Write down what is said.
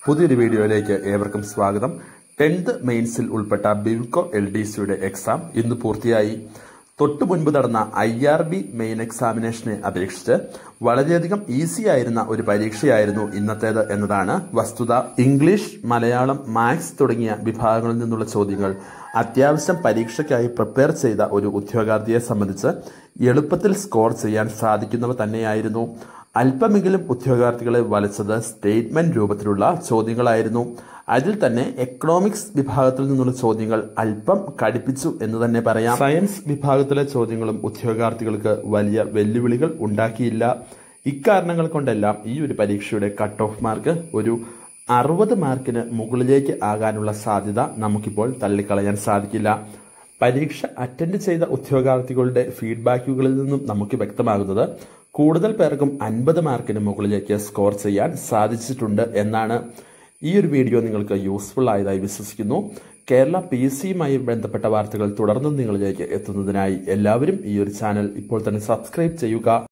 പുതിയൊരു വീഡിയോയിലേക്ക് ഏവർക്കും സ്വാഗതം ടെൻത്ത് മെയിൻസിൽ ഉൾപ്പെട്ട ബിവ്കോ എൽ ഡി സിയുടെ എക്സാം ഇന്ന് പൂർത്തിയായി തൊട്ടു മുൻപ് നടന്ന ഐ ആർ ബി മെയിൻ എക്സാമിനേഷനെ അപേക്ഷിച്ച് വളരെയധികം ഈസി ആയിരുന്ന ഒരു പരീക്ഷയായിരുന്നു ഇന്നത്തേത് എന്നതാണ് വസ്തുത ഇംഗ്ലീഷ് മലയാളം മാത്സ് തുടങ്ങിയ വിഭാഗങ്ങളിൽ നിന്നുള്ള ചോദ്യങ്ങൾ അത്യാവശ്യം പരീക്ഷയ്ക്കായി പ്രിപ്പയർ ചെയ്ത ഒരു ഉദ്യോഗാർത്ഥിയെ സംബന്ധിച്ച് എളുപ്പത്തിൽ സ്കോർ ചെയ്യാൻ സാധിക്കുന്നവ തന്നെയായിരുന്നു അല്പമെങ്കിലും ഉദ്യോഗാർത്ഥികളെ വലച്ചത് സ്റ്റേറ്റ്മെന്റ് രൂപത്തിലുള്ള ചോദ്യങ്ങളായിരുന്നു അതിൽ തന്നെ എക്കണോമിക്സ് വിഭാഗത്തിൽ നിന്നുള്ള ചോദ്യങ്ങൾ അല്പം കടുപ്പിച്ചു എന്ന് തന്നെ പറയാം സയൻസ് വിഭാഗത്തിലെ ചോദ്യങ്ങളും ഉദ്യോഗാർത്ഥികൾക്ക് വലിയ വെല്ലുവിളികൾ ഉണ്ടാക്കിയില്ല ഇക്കാരണങ്ങൾ കൊണ്ടെല്ലാം ഈ ഒരു പരീക്ഷയുടെ കട്ട് ഓഫ് മാർക്ക് ഒരു അറുപത് മാർക്കിന് മുകളിലേക്ക് ആകാനുള്ള സാധ്യത നമുക്കിപ്പോൾ തള്ളിക്കളയാൻ സാധിക്കില്ല പരീക്ഷ അറ്റൻഡ് ചെയ്ത ഉദ്യോഗാർത്ഥികളുടെ ഫീഡ്ബാക്കുകളിൽ നിന്നും നമുക്ക് വ്യക്തമാകുന്നത് കൂടുതൽ പേർക്കും അൻപത് മാർക്കിന് മുകളിലേക്ക് സ്കോർ ചെയ്യാൻ സാധിച്ചിട്ടുണ്ട് എന്നാണ് ഈ ഒരു വീഡിയോ നിങ്ങൾക്ക് യൂസ്ഫുൾ ആയതായി വിശ്വസിക്കുന്നു കേരള പി എസ് സിയുമായി ബന്ധപ്പെട്ട വാർത്തകൾ തുടർന്നും നിങ്ങളിലേക്ക് എത്തുന്നതിനായി എല്ലാവരും ഈ ഒരു ചാനൽ ഇപ്പോൾ തന്നെ സബ്സ്ക്രൈബ് ചെയ്യുക